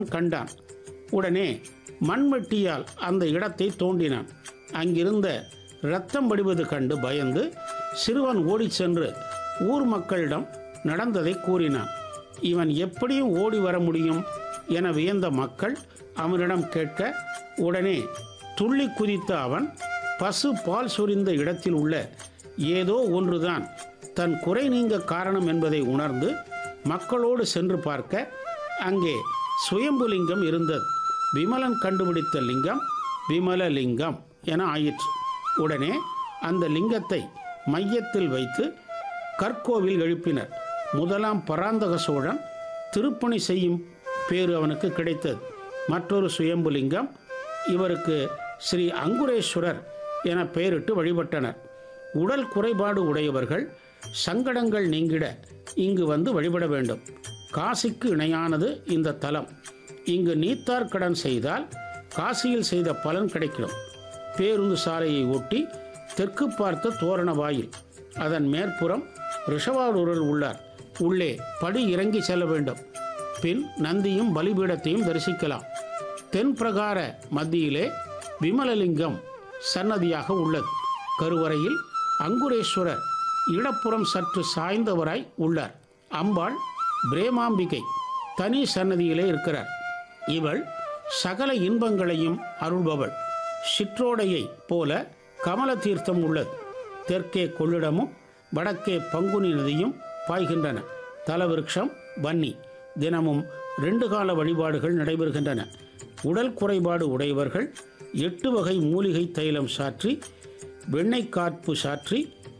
கண்டான் உடனே மண்வெட்டியால் அந்த இடத்தை தோண்டினான் அங்கிருந்த இரத்தம் வடிவது கண்டு பயந்து சிறுவன் ஓடிச் சென்று ஊர் மக்களிடம் நடந்ததை கூறினான் இவன் எப்படியும் ஓடி வர முடியும் என வியந்த மக்கள் அவனிடம் கேட்க உடனே துள்ளி குதித்த அவன் பசு பால் சொரிந்த இடத்தில் உள்ள ஏதோ ஒன்றுதான் தன் குறை நீங்க காரணம் என்பதை உணர்ந்து மக்களோடு சென்று பார்க்க அங்கே சுயம்புலிங்கம் இருந்தது விமலன் கண்டுபிடித்த லிங்கம் விமலலிங்கம் என ஆயிற்று உடனே அந்த லிங்கத்தை மையத்தில் வைத்து கற்கோவில் எழுப்பினர் முதலாம் பராந்தக சோழன் திருப்பணி செய்யும் பேறு அவனுக்கு கிடைத்தது மற்றொரு சுயம்புலிங்கம் இவருக்கு ஸ்ரீ அங்குரேஸ்வரர் என பெயரிட்டு வழிபட்டனர் உடல் குறைபாடு உடையவர்கள் சங்கடங்கள் நீங்கிட இங்கு வந்து வழிபட வேண்டும் காசிக்கு இணையானது இந்த தலம் இங்கு நீத்தார் கடன் செய்தால் காசியில் செய்த பலன் கிடைக்கும் பேருந்து சாலையை ஒட்டி தெற்கு பார்த்த தோரண வாயில் அதன் மேற்புறம் ரிஷவாரூரில் உள்ளார் உள்ளே படி இறங்கி செல்ல வேண்டும் பின் நந்தியும் பலிபீடத்தையும் தரிசிக்கலாம் தென் பிரகார மத்தியிலே விமலலிங்கம் சன்னதியாக உள்ளது கருவறையில் அங்குரேஸ்வரர் இடப்புறம் சற்று சாய்ந்தவராய் உள்ளார் அம்பாள் பிரேமாம்பிகை தனி சன்னதியிலே இருக்கிறார் இவள் சகல இன்பங்களையும் அருள்பவள் சிற்றோடையை போல கமல தீர்த்தம் உள்ளது தெற்கே கொள்ளிடமும் வடக்கே பங்குனி நதியும் பாய்கின்றன தலவிருட்சம் வன்னி தினமும் ரெண்டு கால வழிபாடுகள் நடைபெறுகின்றன உடல் குறைபாடு உடையவர்கள் எட்டு வகை மூலிகை தைலம் சாற்றி வெண்ணெய் காற்பு சாற்றி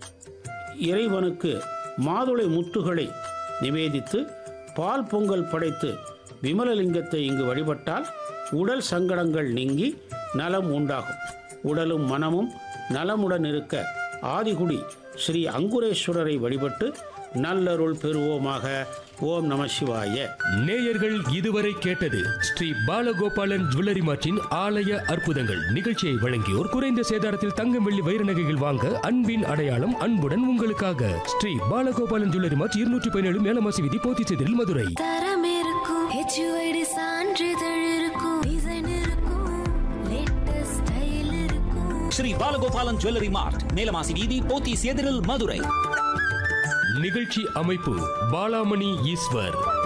இறைவனுக்கு மாதுளை முத்துகளை நிவேதித்து பால் பொங்கல் படைத்து விமலலிங்கத்தை இங்கு வழிபட்டால் உடல் சங்கடங்கள் நீங்கி நலம் உண்டாகும் உடலும் மனமும் நலமுடன் இருக்க ஆதிகுடி ஸ்ரீ அங்குரேஸ்வரரை வழிபட்டு நல்லருள் பெறுவோமாக ஓம் நம சிவாய நேயர்கள் இதுவரை கேட்டது ஸ்ரீ பாலகோபாலன் ஜுவல்லரி மார்ட்டின் ஆலய அற்புதங்கள் நிகழ்ச்சியை வழங்கியோர் குறைந்த சேதாரத்தில் தங்கம் வெள்ளி வைர நகைகள் வாங்க அன்பின் அடையாளம் அன்புடன் உங்களுக்காக ஸ்ரீ பாலகோபாலன் ஜுவல்லரி மார்ட் இருநூற்றி பதினேழு மேலமாசி விதி போத்திச்செதில் மதுரை தரம் இருக்கும் ஹெச்யூஐடி சான்றிதழ் இருக்கும் டிசைன் இருக்கும் லேட்டஸ்ட் ஸ்டைல் இருக்கும் ஸ்ரீ பாலகோபாலன் ஜுவல்லரி மார்ட் மேலமாசி வீதி போத்தீஸ் எதிரில் மதுரை நிகழ்ச்சி அமைப்பு பாலாமணி ஈஸ்வர்